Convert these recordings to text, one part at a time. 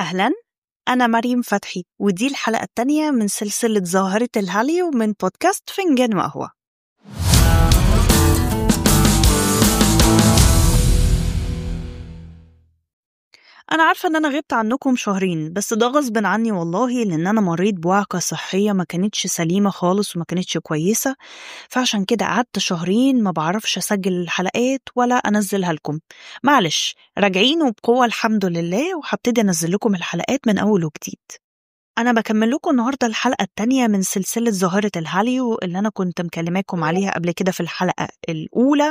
أهلا أنا مريم فتحي ودي الحلقة التانية من سلسلة ظاهرة الهاليو من بودكاست فنجان وقهوة أنا عارفة إن أنا غبت عنكم شهرين بس ده غصب عني والله لأن أنا مريت بوعكة صحية ما كانتش سليمة خالص وما كانتش كويسة فعشان كده قعدت شهرين ما بعرفش أسجل الحلقات ولا أنزلها لكم معلش راجعين وبقوة الحمد لله وهبتدي أنزل لكم الحلقات من أول وجديد أنا بكمل لكم النهاردة الحلقة التانية من سلسلة ظاهرة الهاليو اللي أنا كنت مكلماكم عليها قبل كده في الحلقة الأولى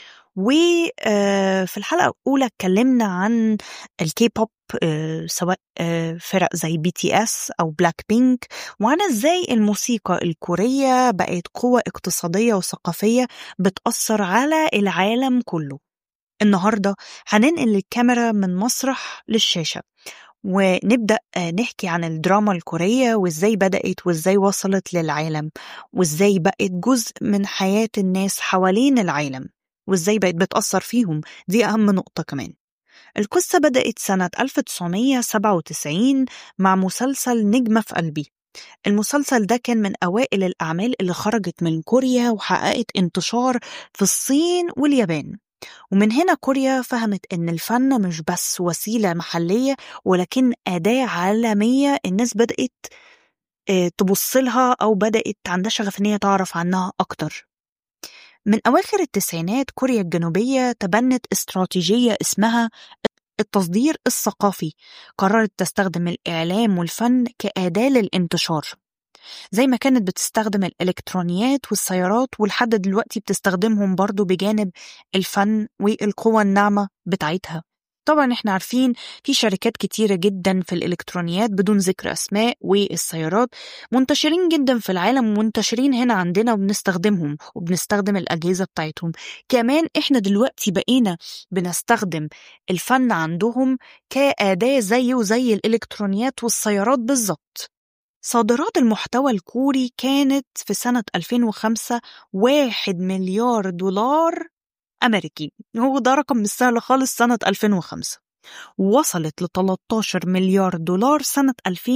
وفي الحلقة الأولى اتكلمنا عن الكي بوب آه، سواء آه، فرق زي بي تي اس أو بلاك بينك وعن ازاي الموسيقى الكورية بقت قوة اقتصادية وثقافية بتأثر على العالم كله النهاردة هننقل الكاميرا من مسرح للشاشة ونبدأ آه، نحكي عن الدراما الكورية وإزاي بدأت وإزاي وصلت للعالم وإزاي بقت جزء من حياة الناس حوالين العالم وإزاي بقت بتأثر فيهم دي أهم نقطة كمان القصة بدأت سنة 1997 مع مسلسل نجمة في قلبي المسلسل ده كان من أوائل الأعمال اللي خرجت من كوريا وحققت انتشار في الصين واليابان ومن هنا كوريا فهمت إن الفن مش بس وسيلة محلية ولكن أداة عالمية الناس بدأت آه، تبص لها أو بدأت عندها شغف إن هي تعرف عنها أكتر من أواخر التسعينات كوريا الجنوبية تبنت استراتيجية اسمها التصدير الثقافي قررت تستخدم الإعلام والفن كأداة للانتشار زي ما كانت بتستخدم الإلكترونيات والسيارات ولحد دلوقتي بتستخدمهم برضو بجانب الفن والقوة الناعمة بتاعتها طبعا احنا عارفين في شركات كتيرة جدا في الإلكترونيات بدون ذكر أسماء والسيارات منتشرين جدا في العالم ومنتشرين هنا عندنا وبنستخدمهم وبنستخدم الأجهزة بتاعتهم كمان احنا دلوقتي بقينا بنستخدم الفن عندهم كأداة زيه زي الإلكترونيات والسيارات بالظبط صادرات المحتوى الكوري كانت في سنة 2005 واحد مليار دولار أمريكي هو ده رقم مش سهل خالص سنة 2005 وصلت ل 13 مليار دولار سنة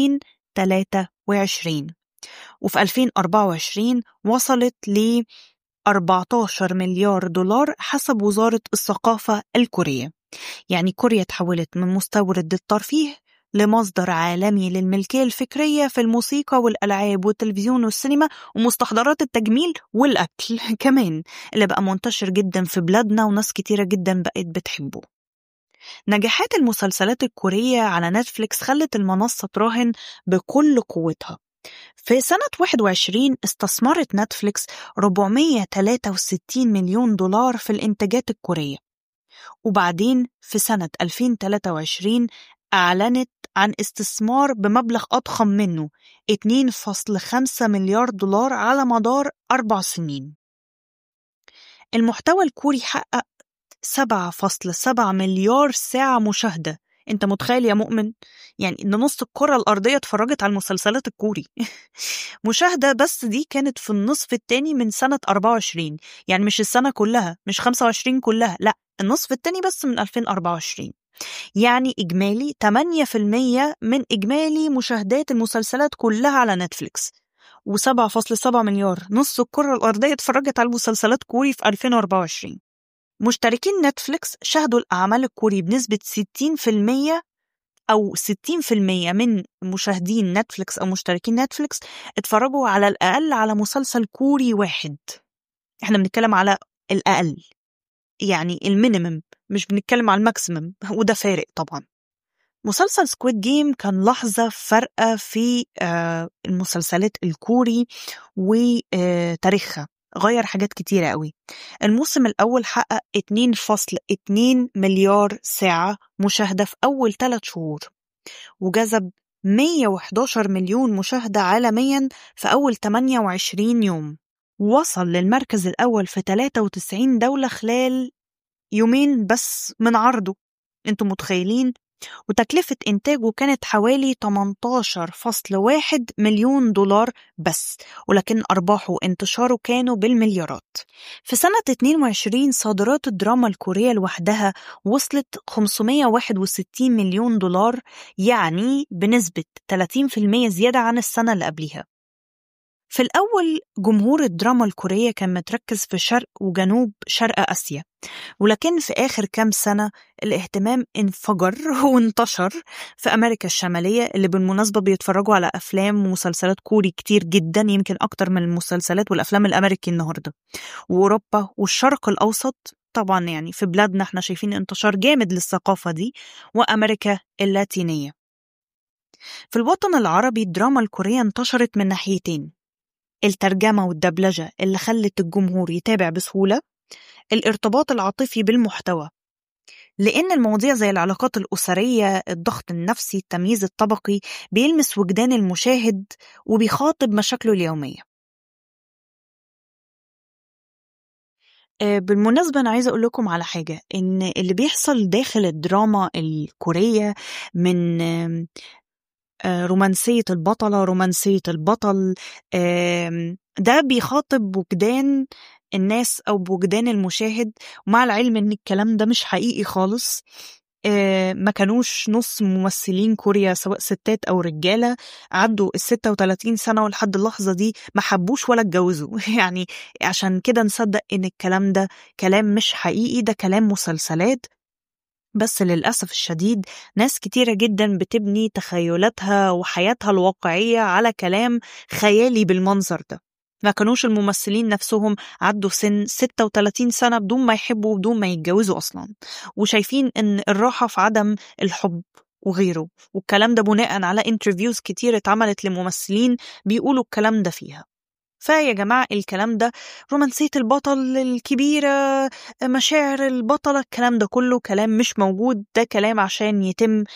2023 وفي 2024 وصلت ل 14 مليار دولار حسب وزارة الثقافة الكورية يعني كوريا تحولت من مستورد الترفيه لمصدر عالمي للملكية الفكرية في الموسيقى والألعاب والتلفزيون والسينما ومستحضرات التجميل والأكل كمان اللي بقى منتشر جدا في بلادنا وناس كتيرة جدا بقت بتحبه نجاحات المسلسلات الكورية على نتفليكس خلت المنصة تراهن بكل قوتها في سنة 21 استثمرت نتفليكس 463 مليون دولار في الإنتاجات الكورية وبعدين في سنة 2023 أعلنت عن استثمار بمبلغ أضخم منه 2.5 مليار دولار على مدار أربع سنين المحتوى الكوري حقق 7.7 مليار ساعة مشاهدة انت متخيل يا مؤمن يعني ان نص الكرة الارضية اتفرجت على المسلسلات الكوري مشاهدة بس دي كانت في النصف التاني من سنة 24 يعني مش السنة كلها مش 25 كلها لا النصف التاني بس من 2024 يعني إجمالي 8% من إجمالي مشاهدات المسلسلات كلها على نتفليكس و7.7 مليار نص الكرة الأرضية اتفرجت على المسلسلات كوري في 2024 مشتركين نتفليكس شاهدوا الأعمال الكوري بنسبة 60% أو 60% من مشاهدين نتفليكس أو مشتركين نتفليكس اتفرجوا على الأقل على مسلسل كوري واحد احنا بنتكلم على الأقل يعني المينيمم مش بنتكلم على الماكسيمم وده فارق طبعا مسلسل سكويد جيم كان لحظة فارقة في آه، المسلسلات الكوري وتاريخها غير حاجات كتيرة قوي الموسم الأول حقق 2.2 مليار ساعة مشاهدة في أول 3 شهور وجذب 111 مليون مشاهدة عالميا في أول 28 يوم وصل للمركز الأول في 93 دولة خلال يومين بس من عرضه انتوا متخيلين وتكلفة إنتاجه كانت حوالي 18.1 مليون دولار بس ولكن أرباحه وانتشاره كانوا بالمليارات في سنة 22 صادرات الدراما الكورية لوحدها وصلت 561 مليون دولار يعني بنسبة 30% زيادة عن السنة اللي قبلها في الأول جمهور الدراما الكورية كان متركز في شرق وجنوب شرق آسيا ولكن في آخر كام سنة الاهتمام انفجر وانتشر في أمريكا الشمالية اللي بالمناسبة بيتفرجوا على أفلام ومسلسلات كوري كتير جدا يمكن أكتر من المسلسلات والأفلام الأمريكي النهاردة وأوروبا والشرق الأوسط طبعا يعني في بلادنا احنا شايفين انتشار جامد للثقافة دي وأمريكا اللاتينية في الوطن العربي الدراما الكورية انتشرت من ناحيتين الترجمة والدبلجة اللي خلت الجمهور يتابع بسهولة الارتباط العاطفي بالمحتوى لأن المواضيع زي العلاقات الأسرية الضغط النفسي التمييز الطبقي بيلمس وجدان المشاهد وبيخاطب مشاكله اليومية بالمناسبة أنا عايزة أقول لكم على حاجة إن اللي بيحصل داخل الدراما الكورية من رومانسية البطلة رومانسية البطل ده بيخاطب وجدان الناس أو بوجدان المشاهد ومع العلم إن الكلام ده مش حقيقي خالص ما كانوش نص ممثلين كوريا سواء ستات أو رجالة عدوا ال 36 سنة ولحد اللحظة دي ما حبوش ولا اتجوزوا يعني عشان كده نصدق إن الكلام ده كلام مش حقيقي ده كلام مسلسلات بس للأسف الشديد ناس كتيرة جدا بتبني تخيلاتها وحياتها الواقعية على كلام خيالي بالمنظر ده ما كانوش الممثلين نفسهم عدوا سن 36 سنة بدون ما يحبوا بدون ما يتجوزوا أصلا وشايفين إن الراحة في عدم الحب وغيره والكلام ده بناء على انترفيوز كتير اتعملت لممثلين بيقولوا الكلام ده فيها فيا جماعة الكلام ده رومانسية البطل الكبيرة مشاعر البطلة الكلام ده كله كلام مش موجود ده كلام عشان يتم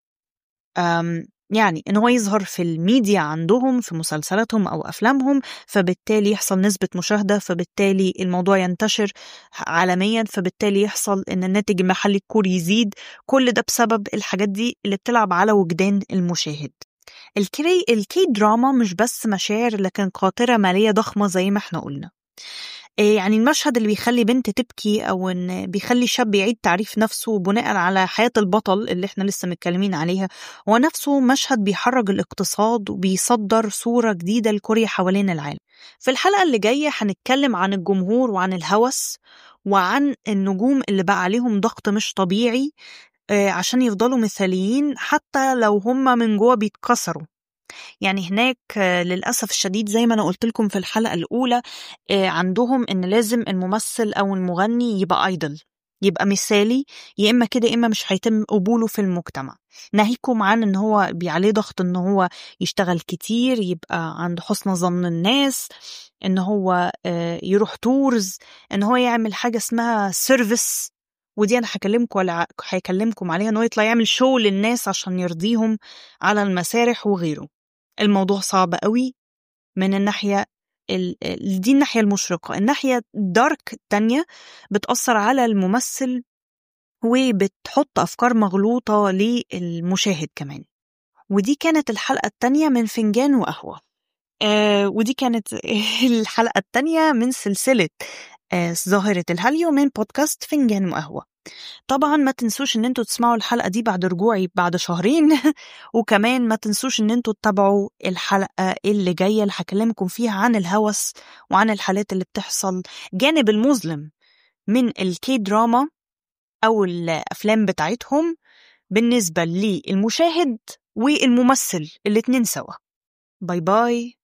يعني ان هو يظهر في الميديا عندهم في مسلسلاتهم او افلامهم فبالتالي يحصل نسبه مشاهده فبالتالي الموضوع ينتشر عالميا فبالتالي يحصل ان الناتج المحلي الكوري يزيد كل ده بسبب الحاجات دي اللي بتلعب على وجدان المشاهد الكي الكي دراما مش بس مشاعر لكن قاطرة مالية ضخمة زي ما احنا قلنا يعني المشهد اللي بيخلي بنت تبكي او ان بيخلي شاب يعيد تعريف نفسه بناء على حياه البطل اللي احنا لسه متكلمين عليها هو نفسه مشهد بيحرك الاقتصاد وبيصدر صوره جديده لكوريا حوالين العالم في الحلقه اللي جايه هنتكلم عن الجمهور وعن الهوس وعن النجوم اللي بقى عليهم ضغط مش طبيعي عشان يفضلوا مثاليين حتى لو هم من جوه بيتكسروا يعني هناك للأسف الشديد زي ما أنا قلت لكم في الحلقة الأولى عندهم إن لازم الممثل أو المغني يبقى ايدل يبقى مثالي يا إما كده يا إما مش هيتم قبوله في المجتمع ناهيكم عن إن هو عليه ضغط إن هو يشتغل كتير يبقى عند حسن ظن الناس إن هو يروح تورز إن هو يعمل حاجة اسمها سيرفيس ودي انا هكلمكم ولا هيكلمكم عليها ان هو يطلع يعمل شو للناس عشان يرضيهم على المسارح وغيره الموضوع صعب قوي من الناحيه ال... دي الناحيه المشرقه الناحيه الدارك التانية بتاثر على الممثل وبتحط افكار مغلوطه للمشاهد كمان ودي كانت الحلقه التانية من فنجان وقهوه آه ودي كانت الحلقه التانية من سلسله ظاهرة الهاليو من بودكاست فنجان وقهوة طبعا ما تنسوش ان انتوا تسمعوا الحلقة دي بعد رجوعي بعد شهرين وكمان ما تنسوش ان انتوا تتابعوا الحلقة اللي جاية اللي هكلمكم فيها عن الهوس وعن الحالات اللي بتحصل جانب المظلم من الكي دراما او الافلام بتاعتهم بالنسبة للمشاهد والممثل الاتنين سوا باي باي